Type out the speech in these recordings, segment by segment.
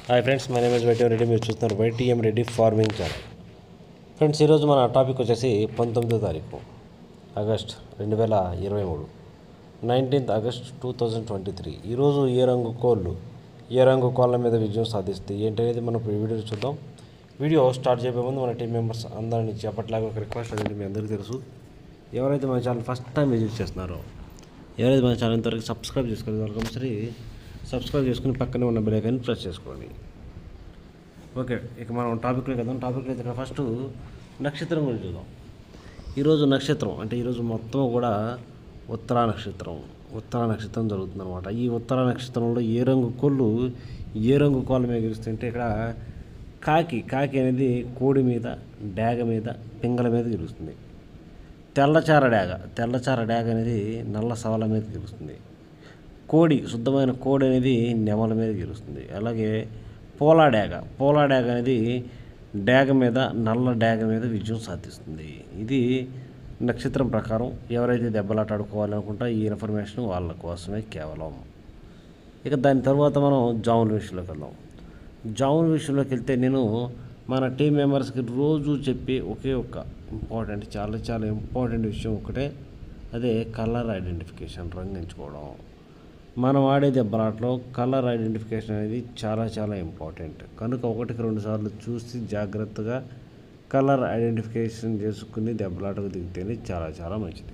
hi friends my name is YTM Reddy మీరు చూస్తున్నారు YTM Reddy farming channel friends ఈరోజు మన టాపిక్ వచ్చేసి పంతొమ్మిదో తారీఖు ఆగస్ట్ రెండు వేల ఇరవై మూడు nineteenth August two thousand twenty three ఈరోజు ఏ రంగు కోళ్ళు ఏ రంగు కోళ్ళ మీద విజయం సాధిస్తాయి ఏంటనేది మనం ఇప్పుడు ఈ వీడియో చూద్దాం వీడియో స్టార్ట్ చేయబోయే ముందు మన టీం మెంబర్స్ అందరినీ చెప్పట్లాగా ఒక రిక్వెస్ట్ అదండి మీ అందరికీ తెలుసు ఎవరైతే మన ఛానల్ ఫస్ట్ టైం విజిట్ చేస్తున్నారో ఎవరైతే మన ఛానల్ ఇంతవరకు సబ్స్క్రైబ్ చేసుకోలేదు వాళ్ళు కంపల్సరీ సబ్స్క్రైబ్ చేసుకుని పక్కనే ఉన్న బెల్ ఐకాన్ ప్రెస్ చేసుకోండి ఓకే ఇక మనం టాపిక్లో కదా టాపిక్లో అయితే ఫస్ట్ నక్షత్రం గురించి చూద్దాం ఈరోజు నక్షత్రం అంటే ఈరోజు మొత్తం కూడా ఉత్తరా నక్షత్రం ఉత్తరా నక్షత్రం జరుగుతుంది అనమాట ఈ ఉత్తరా నక్షత్రంలో ఏ రంగు కోళ్ళు ఏ రంగు కోళ్ళ మీద గెలుస్తుంటే ఇక్కడ కాకి కాకి అనేది కోడి మీద డాగ మీద పింగళ మీద గెలుస్తుంది తెల్లచార డాగ తెల్లచార డాగ అనేది నల్ల సవల మీద గెలుస్తుంది కోడి శుద్ధమైన కోడి అనేది నెమల మీద గెలుస్తుంది అలాగే పోలా డాగ పోలా డాగ అనేది డాగ మీద నల్ల డాగ మీద విజయం సాధిస్తుంది ఇది నక్షత్రం ప్రకారం ఎవరైతే దెబ్బలాట ఆడుకోవాలనుకుంటా ఈ ఇన్ఫర్మేషన్ వాళ్ళ కోసమే కేవలం ఇక దాని తర్వాత మనం జామున్ విషయంలోకి వెళ్దాం జామున్ విషయంలోకి వెళ్తే నేను మన టీం మెంబర్స్కి రోజు చెప్పి ఒకే ఒక్క ఇంపార్టెంట్ చాలా చాలా ఇంపార్టెంట్ విషయం ఒకటే అదే కలర్ ఐడెంటిఫికేషన్ రంగు ఎంచుకోవడం మనం ఆడే దెబ్బలాట్లో కలర్ ఐడెంటిఫికేషన్ అనేది చాలా చాలా ఇంపార్టెంట్ కనుక ఒకటికి రెండు సార్లు చూసి జాగ్రత్తగా కలర్ ఐడెంటిఫికేషన్ చేసుకుని దెబ్బలాటకు దిగితేనే చాలా చాలా మంచిది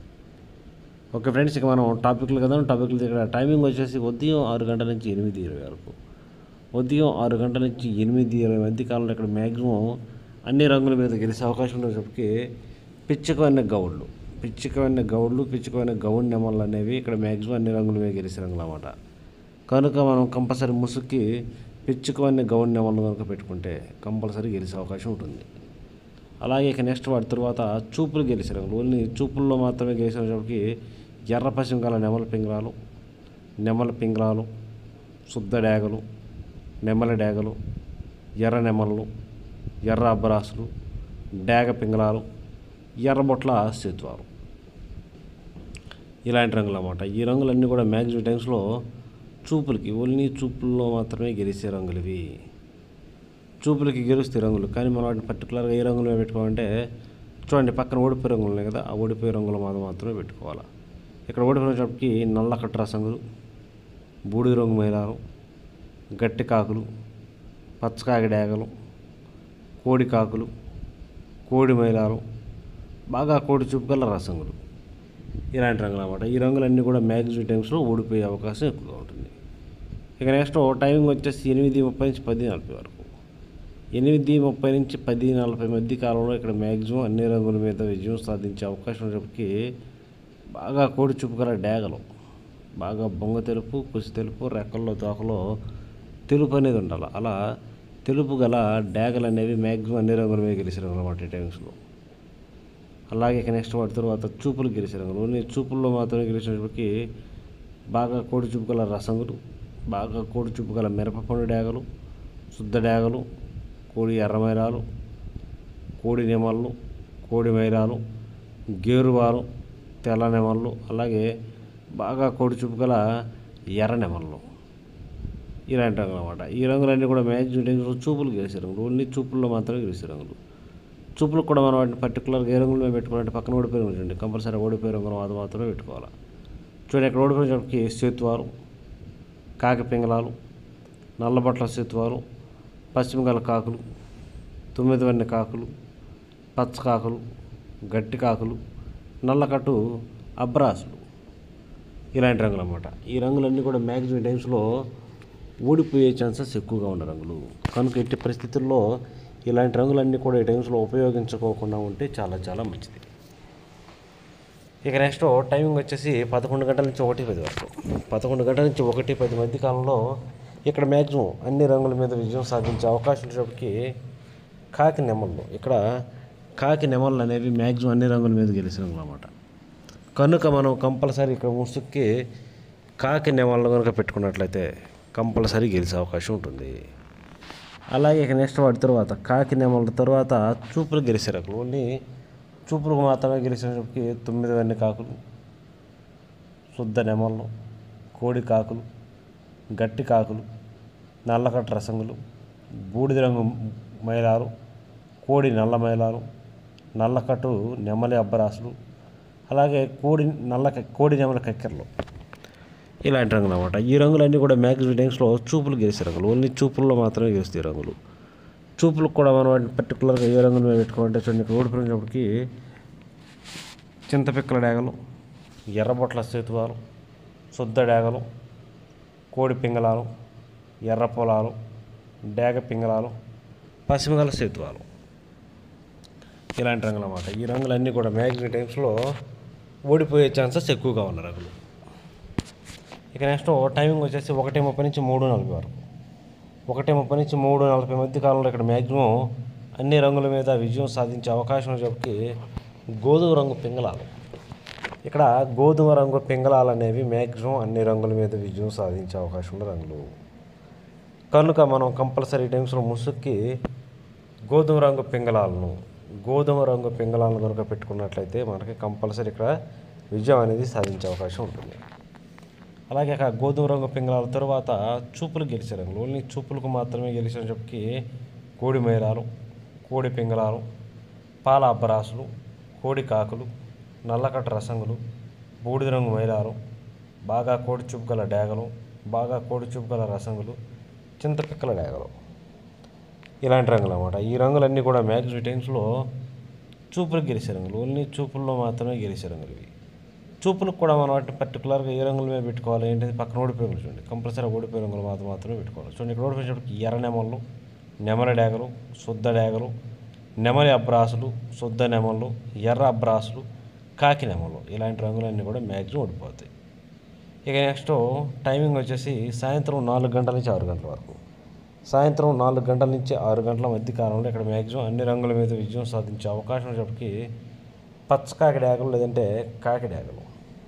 ఓకే ఫ్రెండ్స్ ఇక మనం టాపిక్లు కదా టాపిక్లు ఇక్కడ టైమింగ్ వచ్చేసి ఉదయం ఆరు గంటల నుంచి ఎనిమిది ఇరవై వరకు ఉదయం ఆరు గంటల నుంచి ఎనిమిది ఇరవై మధ్య కాలంలో ఇక్కడ మ్యాక్సిమం అన్ని రంగుల మీద గెలిచే అవకాశం ఉండేసరికి పిచ్చకమైన గౌడ్లు పిచ్చికమైన గౌడ్లు పిచ్చికమైన గౌడ్ నెమళ్ళు అనేవి ఇక్కడ మ్యాక్సిమం అన్ని రంగుల మీద గెలిచే రంగులు అన్నమాట కనుక మనం కంపల్సరీ ముసుగుకి పిచ్చుకమైన గౌడ్ నెమళ్ళు కనుక పెట్టుకుంటే కంపల్సరీ గెలిచే అవకాశం ఉంటుంది అలాగే ఇక నెక్స్ట్ వాటి తర్వాత చూపులు గెలిచే రంగులు ఓన్లీ చూపుల్లో మాత్రమే గెలిచేటప్పటికి ఎర్ర పశ్చిమ గల నెమల పింగళాలు నెమల పింగళాలు శుద్ధ డేగలు నెమల డేగలు ఎర్ర నెమళ్ళు ఎర్ర అబ్బరాసులు డేగ పింగళాలు ఎర్రబొట్ల సేతువారు ఇలాంటి రంగులు అన్నమాట ఈ రంగులన్నీ కూడా మ్యాక్సిమం టైమ్స్లో చూపులకి ఓన్లీ చూపుల్లో మాత్రమే గెలిచే రంగులు ఇవి చూపులకి గెలుస్తాయి రంగులు కానీ మనం వాటిని పర్టికులర్గా ఏ రంగులు మీద పెట్టుకోవాలంటే చూడండి పక్కన ఓడిపోయే రంగులు ఉన్నాయి కదా ఆ ఓడిపోయే రంగులు మాత్రం మాత్రమే పెట్టుకోవాలి ఇక్కడ ఓడిపోయినప్పటికి నల్ల కట్టు రసంగులు బూడిద రంగు మైలాలు గట్టి కాకులు పచ్చకాకి డేగలు కోడి కాకులు కోడి మైలాలు బాగా కోడి చూపు గల రసంగులు ఇలాంటి రంగులు అన్నమాట ఈ రంగులన్నీ కూడా మ్యాక్సిమం టైమ్స్లో ఓడిపోయే అవకాశం ఎక్కువగా ఉంటుంది ఇక నెక్స్ట్ టైమింగ్ వచ్చేసి ఎనిమిది ముప్పై నుంచి పది నలభై వరకు ఎనిమిది ముప్పై నుంచి పది నలభై మధ్య కాలంలో ఇక్కడ మ్యాక్సిమం అన్ని రంగుల మీద విజయం సాధించే అవకాశం ఉన్నప్పటికీ బాగా కోడి చూపు గల డేగలు బాగా బొంగ తెలుపు కుసి తెలుపు రెక్కల్లో తోకలో తెలుపు అనేది ఉండాలి అలా తెలుపు గల డేగలు అనేవి మ్యాక్సిమం అన్ని రంగుల మీద గెలిచిన రంగులు అన్నమాట ఈ టైమ్స్లో అలాగే ఇక నెక్స్ట్ వాటి తర్వాత చూపులు గెలిచే రంగులు ఓన్లీ చూపుల్లో మాత్రమే గెలిచినప్పటికీ బాగా కోడి చూపు గల రసంగులు బాగా కోడి చూపు గల మిరపపండు డేగలు శుద్ధ డేగలు కోడి ఎర్రమైరాలు కోడి నెమళ్ళు కోడి మైరాలు గేరువారు తెల్ల నెమళ్ళు అలాగే బాగా కోడి చూపు గల ఎర్ర నెమళ్ళు ఇలాంటి రంగులు అనమాట ఈ రంగులన్నీ కూడా మ్యాక్సిమం టైమ్స్లో చూపులు గెలిచే రంగులు ఓన్లీ చూపుల్లో మాత్రమే గెలిచే రంగులు చూపులకు కూడా మనం వాటిని పర్టికులర్గా ఏ రంగులు మేము పెట్టుకోవాలంటే పక్కన ఓడిపోయి రంగులు చూడండి కంపల్సరీ ఓడిపోయే రంగులు అది మాత్రమే పెట్టుకోవాలి చూడండి ఇక్కడ ఓడిపోయినప్పటికి సేతువారు కాకి పింగళాలు నల్లబట్ల సేతువారు పశ్చిమగల కాకులు తొమ్మిది వన్నె కాకులు పచ్చ కాకులు గట్టి కాకులు నల్లకట్టు అబ్రాసులు ఇలాంటి రంగులు అన్నమాట ఈ రంగులన్నీ కూడా మ్యాక్సిమం టైమ్స్లో ఊడిపోయే ఛాన్సెస్ ఎక్కువగా ఉన్న రంగులు కనుక ఎట్టి పరిస్థితుల్లో ఇలాంటి రంగులన్నీ కూడా ఈ టైమ్స్లో ఉపయోగించుకోకుండా ఉంటే చాలా చాలా మంచిది ఇక నెక్స్ట్ టైమింగ్ వచ్చేసి పదకొండు గంటల నుంచి ఒకటి పది వరకు పదకొండు గంటల నుంచి ఒకటి పది మధ్య కాలంలో ఇక్కడ మ్యాక్సిమం అన్ని రంగుల మీద విజయం సాధించే అవకాశం ఉన్నప్పటికీ కాకి నెమళ్ళు ఇక్కడ కాకి నెమళ్ళు అనేవి మ్యాక్సిమం అన్ని రంగుల మీద గెలిచిన రంగులు అన్నమాట కనుక మనం కంపల్సరీ ఇక్కడ ముసుక్కి కాకి నెమళ్ళు కనుక పెట్టుకున్నట్లయితే కంపల్సరీ గెలిచే అవకాశం ఉంటుంది అలాగే ఇక నెక్స్ట్ వాటి తర్వాత కాకి నెమల తర్వాత చూపులు గెలిచే రకాలు ఓన్లీ చూపులకు మాత్రమే గెలిచినప్పటికీ తొమ్మిది వన్ని కాకులు శుద్ధ నెమళ్ళు కోడి కాకులు గట్టి కాకులు నల్లకట్ట రసంగులు బూడిద రంగు మైలాలు కోడి నల్ల మైలాలు నల్లకట్టు నెమలి అబ్బరాసులు అలాగే కోడి నల్ల క- కోడి నెమలి కక్కెరలు ఇలాంటి రంగులు అనమాట ఈ రంగులన్నీ కూడా మ్యాక్సిమం టైమ్స్లో చూపులు గెలిచే రంగులు ఓన్లీ చూపుల్లో మాత్రమే గెలుస్తాయి ఈ రంగులు చూపులకు కూడా మనం వాటిని పర్టికులర్గా ఏ రంగుల మీద పెట్టుకోవాలంటే చూడండి ఇక్కడ ఓడిపోయినప్పటికీ చింతపిక్కల డేగలు ఎర్రబొట్ల సేతువాలు శుద్ధ డేగలు కోడి పింగళాలు ఎర్ర పొలాలు డేగ పింగళాలు పసిమిగల సేతువాలు ఇలాంటి రంగులు అన్నమాట ఈ రంగులన్నీ కూడా మ్యాక్సిమం టైమ్స్లో ఓడిపోయే ఛాన్సెస్ ఎక్కువగా ఉన్న రంగులు ఇక నెక్స్ట్ టైమింగ్ వచ్చేసి ఒకటి ముప్పై నుంచి మూడు నలభై వరకు ఒకటి ముప్పై నుంచి మూడు నలభై మధ్య కాలంలో ఇక్కడ మ్యాక్సిమం అన్ని రంగుల మీద విజయం సాధించే అవకాశం చెప్పి గోధుమ రంగు పింగళాలు ఇక్కడ గోధుమ రంగు పింగళాలు అనేవి మ్యాక్సిమం అన్ని రంగుల మీద విజయం సాధించే అవకాశం ఉన్న రంగులు కనుక మనం కంపల్సరీ టైమ్స్లో ముసుక్కి గోధుమ రంగు పింగళాలను గోధుమ రంగు పింగళాలను కనుక పెట్టుకున్నట్లయితే మనకి కంపల్సరీ ఇక్కడ విజయం అనేది సాధించే అవకాశం ఉంటుంది అలాగే ఇక గోధుమ రంగు పింగళాల తర్వాత చూపులు గెలిచే రంగులు ఓన్లీ చూపులకు మాత్రమే గెలిచిన చెప్పి కోడి మైరాలు కోడి పింగళాలు పాల అబ్బరాసులు కోడి కాకులు నల్లకట్ట రసంగులు బూడిద రంగు మైరాలు బాగా కోడి చూపు గల డేగలు బాగా కోడి చూపు గల రసంగులు చింతపిక్కల డేగలు ఇలాంటి రంగులు అన్నమాట ఈ రంగులన్నీ కూడా మ్యాక్సిమం టైమ్స్లో చూపులకు గెలిచే రంగులు ఓన్లీ చూపుల్లో మాత్రమే గెలిచే రంగులు ఇవి చూపులకు కూడా మనం వాటిని పర్టికులర్గా ఏ రంగుల మీద పెట్టుకోవాలి ఏంటంటే పక్కన ఓడిపోయి రంగులు చూడండి కంపల్సరీ ఓడిపోయే రంగులు మాత్రం మాత్రమే పెట్టుకోవాలి చూడండి ఇక్కడ ఓడిపోయినప్పటికి ఎర్ర నెమళ్ళు నెమలి డేగలు శుద్ధ డేగలు నెమలి అబ్రాసులు శుద్ధ నెమళ్ళు ఎర్ర అబ్రాసులు కాకి నెమలు ఇలాంటి రంగులన్నీ కూడా మ్యాక్సిమం ఓడిపోతాయి ఇక నెక్స్ట్ టైమింగ్ వచ్చేసి సాయంత్రం నాలుగు గంటల నుంచి ఆరు గంటల వరకు సాయంత్రం నాలుగు గంటల నుంచి ఆరు గంటల మధ్య కాలంలో ఇక్కడ మ్యాక్సిమం అన్ని రంగుల మీద విజయం సాధించే అవకాశం ఉన్నప్పటికీ పచ్చ కాకి డేగలు లేదంటే కాకి డేగలు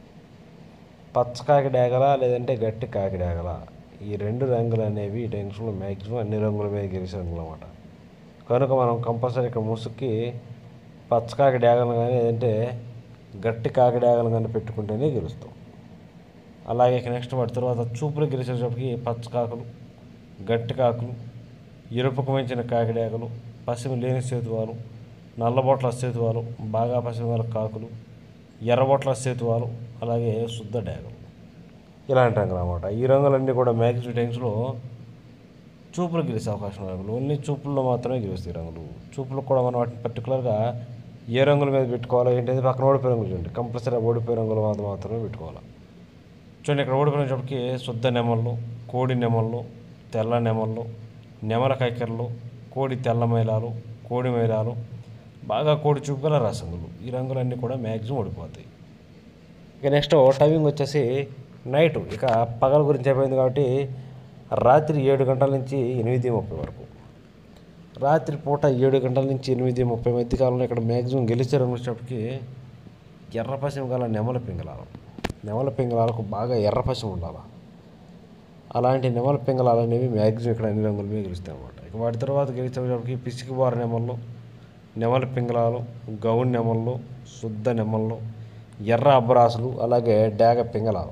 పచ్చ కాకి డేగల లేదంటే గట్టి కాకి డేగల ఈ రెండు రంగులు అనేవి ఈ టెన్షన్లో మ్యాక్సిమం అన్ని రంగుల మీద గెలిచే రంగులు అన్నమాట కనుక మనం కంపల్సరీ ఇక్కడ ముసుక్కి పచ్చ కాకి డేగలు కానీ లేదంటే గట్టి కాకి డేగలు కానీ పెట్టుకుంటేనే గెలుస్తాం అలాగే ఇక నెక్స్ట్ వాటి తర్వాత చూపులు గెలిచేటప్పటికి పచ్చ కాకులు గట్టి కాకులు ఎరుపుకు మించిన కాకిడేకలు పసిమి లేని సేతువాలు నల్లబొట్ల సేతువాలు బాగా పసిమి గల కాకులు ఎర్రబొట్ల సేతువాలు అలాగే శుద్ధ డేగలు ఇలాంటి రంగులు అన్నమాట ఈ రంగులన్నీ కూడా మ్యాక్సిమం టైమ్స్లో చూపులు గెలిచే అవకాశం ఉన్న రంగులు ఓన్లీ చూపుల్లో మాత్రమే గెలుస్తాయి రంగులు చూపులకు కూడా మనం వాటిని పర్టికులర్గా ఏ రంగుల మీద పెట్టుకోవాలో ఏంటంటే పక్కన ఓడిపోయే రంగులు చూడండి కంపల్సరీ ఓడిపోయే రంగుల మీద మాత్రమే పెట్టుకోవాలి చూడండి ఇక్కడ ఓడిపోయినప్పటికీ శుద్ధ నెమళ్ళు కోడి నెమళ్ళు తెల్ల నెమళ్ళు నెమల కైకెరలు కోడి తెల్ల మైలాలు కోడి మైలాలు బాగా కోడి చూపు గల రసంగులు ఈ రంగులన్నీ కూడా మ్యాక్సిమం ఓడిపోతాయి ఇక నెక్స్ట్ టైమింగ్ వచ్చేసి నైట్ ఇక పగల గురించి అయిపోయింది కాబట్టి రాత్రి ఏడు గంటల నుంచి ఎనిమిది ముప్పై వరకు రాత్రి పూట ఏడు గంటల నుంచి ఎనిమిది ముప్పై మధ్య కాలంలో ఇక్కడ మ్యాక్సిమం గెలిచే రంగు వచ్చేటప్పటికి ఎర్ర పశ్చిమ గల నెమల పింగళాలు నెమల పింగళాలకు బాగా ఎర్ర పశ్చిమ ఉండాలి అలాంటి నెమల పింగళాలు అనేవి మ్యాక్సిమం ఇక్కడ అన్ని రంగుల మీద గెలుస్తాయి అన్నమాట ఇక వాటి తర్వాత గెలిచేటప్పటికి పిసికి బార నెమళ్ళు నెమల పింగళాలు గౌన్ నెమళ్ళు శుద్ధ నెమళ్ళు ఎర్ర అబ్బరాసులు అలాగే డాగ పింగళాలు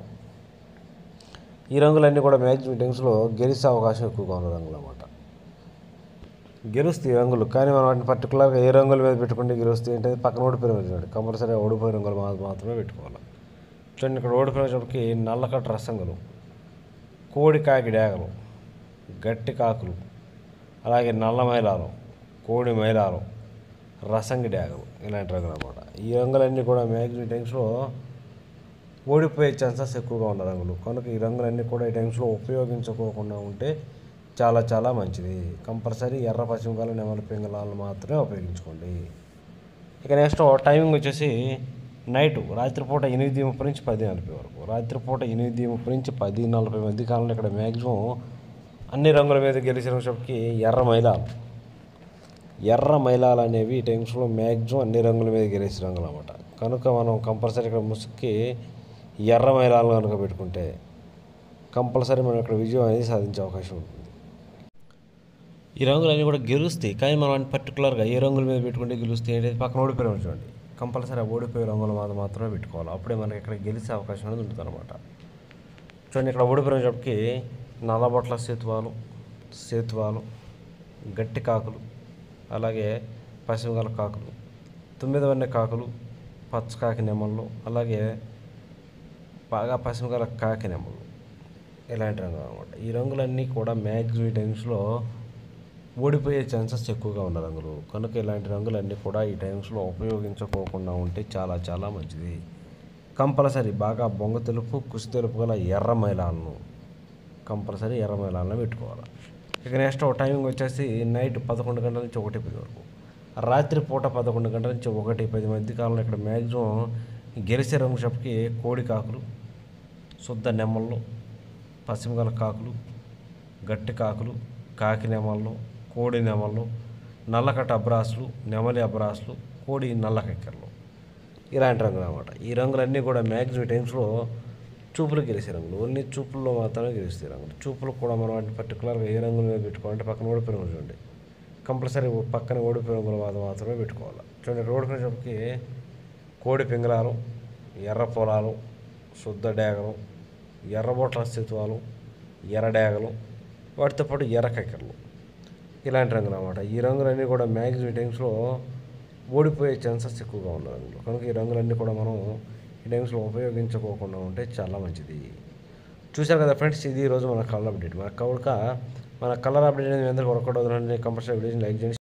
ఈ రంగులన్నీ కూడా మ్యాక్సిమం టెన్స్లో గెలిచే అవకాశం ఎక్కువగా ఉన్న రంగులు అన్నమాట గెలుస్తాయి ఈ రంగులు కానీ మనం వాటిని పర్టికులర్గా ఏ రంగుల మీద పెట్టుకుంటే గెలుస్తాయి అంటే పక్కన ఓడిపోయిన రంగులు చూడండి కంపల్సరీ ఓడిపోయిన రంగులు మా- మాత్రమే పెట్టుకోవాలి చూడండి ఇక్కడ ఓడిపోయినప్పటికి నల్లకట్ట రసంగులు కోడి కాకి డేగలు గట్టి కాకులు అలాగే నల్ల మైలాలు కోడి మైలాలు రసంగి డేగలు ఇలాంటి రంగులు అన్నమాట ఈ రంగులన్నీ కూడా మ్యాక్సిమం టైమ్స్లో ఓడిపోయే ఛాన్సెస్ ఎక్కువగా ఉన్న రంగులు కనుక ఈ రంగులన్నీ కూడా ఈ టైమ్స్లో ఉపయోగించుకోకుండా ఉంటే చాలా చాలా మంచిది కంపల్సరీ ఎర్ర పశ్చిమకాల నెమల పింగళాలను మాత్రమే ఉపయోగించుకోండి ఇక నెక్స్ట్ టైమింగ్ వచ్చేసి నైట్ రాత్రిపూట ఎనిమిది ముప్పై నుంచి పది నలభై వరకు రాత్రిపూట ఎనిమిది ముప్పై నుంచి పది నలభై మధ్య కాలంలో ఇక్కడ మ్యాక్సిమం అన్ని రంగుల మీద గెలిచిన చెప్పి ఎర్ర మైలాలు ఎర్ర మైలాలు అనేవి ఈ టైమ్స్లో మ్యాక్సిమం అన్ని రంగుల మీద గెలిచే రంగులు అన్నమాట కనుక మనం కంపల్సరీ ఇక్కడ ముసుక్కి ఎర్ర మైలాలు కనుక పెట్టుకుంటే కంపల్సరీ మనం ఇక్కడ విజయం అనేది సాధించే అవకాశం ఉంటుంది ఈ రంగులన్నీ కూడా గెలుస్తాయి కానీ మనం వాటిని పర్టికులర్గా ఏ రంగుల మీద పెట్టుకుంటే గెలుస్తాయి అనేది పక్కన ఓడిపోయిన చూడండి కంపల్సరీ ఆ ఓడిపోయే రంగుల మీద మాత్రమే పెట్టుకోవాలి అప్పుడే మనకి ఇక్కడ గెలిచే అవకాశం అనేది ఉంటుంది అనమాట చూడండి ఇక్కడ ఓడిపోయిన చెప్పి నల్లబొట్ల సేతువాలు సేతువాలు గట్టి కాకులు అలాగే పశ్చిమగల కాకులు తొమ్మిది వన్నె కాకులు పచ్చకాకి నెమళ్ళు అలాగే బాగా పశ్చిమగల కాకి నెమళ్ళు ఇలాంటి రంగులు అనమాట ఈ రంగులన్నీ కూడా మ్యాక్సిమం టైమ్స్లో ఓడిపోయే ఛాన్సెస్ ఎక్కువగా ఉన్న రంగులు కనుక ఇలాంటి రంగులన్నీ కూడా ఈ టైమ్స్లో ఉపయోగించుకోకుండా ఉంటే చాలా చాలా మంచిది కంపల్సరీ బాగా బొంగ తెలుపు కుసి తెలుపు గల ఎర్ర మైలాలను కంపల్సరీ ఎర్ర మైలాలను పెట్టుకోవాలి ఇక నెక్స్ట్ టైమింగ్ వచ్చేసి నైట్ పదకొండు గంటల నుంచి ఒకటి పది వరకు రాత్రి పూట పదకొండు గంటల నుంచి ఒకటి పది మధ్య కాలంలో ఇక్కడ మ్యాక్సిమం గెలిసే రంగు షాప్కి కోడి కాకులు శుద్ధ నెమ్మళ్ళు పశ్చిమగల కాకులు గట్టి కాకులు కాకి నెమళ్ళు కోడి నెమళ్ళు నల్లకట్ట అబ్రాసులు నెమలి అబ్రాసులు కోడి నల్ల కక్కెరలు ఇలాంటి రంగులు అనమాట ఈ రంగులన్నీ కూడా మ్యాక్సిమం టైమ్స్లో చూపులు గెలిచే రంగులు ఓన్లీ చూపుల్లో మాత్రమే గెలుస్తాయి రంగులు చూపులు కూడా మనం వాటిని పర్టికులర్గా ఏ రంగుల మీద పెట్టుకోవాలంటే పక్కన ఓడిపోయిన రంగులు చూడండి కంపల్సరీ పక్కన ఓడిపోయిన రంగుల వాద మాత్రమే పెట్టుకోవాలి చూడండి ఓడిపోయిన చెప్పకి కోడి పింగళాలు ఎర్ర పొలాలు శుద్ధ డేగలు ఎర్రబొట్ల స్థిత్వాలు ఎర్ర డేగలు వాటితో పాటు ఎర్ర కక్కెరలు ఇలాంటి రంగులు అనమాట ఈ రంగులన్నీ కూడా మ్యాక్సిమం టైమ్స్లో ఓడిపోయే ఛాన్సెస్ ఎక్కువగా ఉన్న రంగులు కనుక ఈ రంగులన్నీ కూడా మనం ఈ టైమ్స్లో ఉపయోగించుకోకుండా ఉంటే చాలా మంచిది చూశారు కదా ఫ్రెండ్స్ ఇది ఈరోజు మన కలర్ అప్డేట్ మన కౌడక మన కలర్ అప్డేట్ అనేది మీ అందరికీ వర్కౌట్ అవుతుందండి కంపల్సరీ వీడియోని లైక్ చేయండి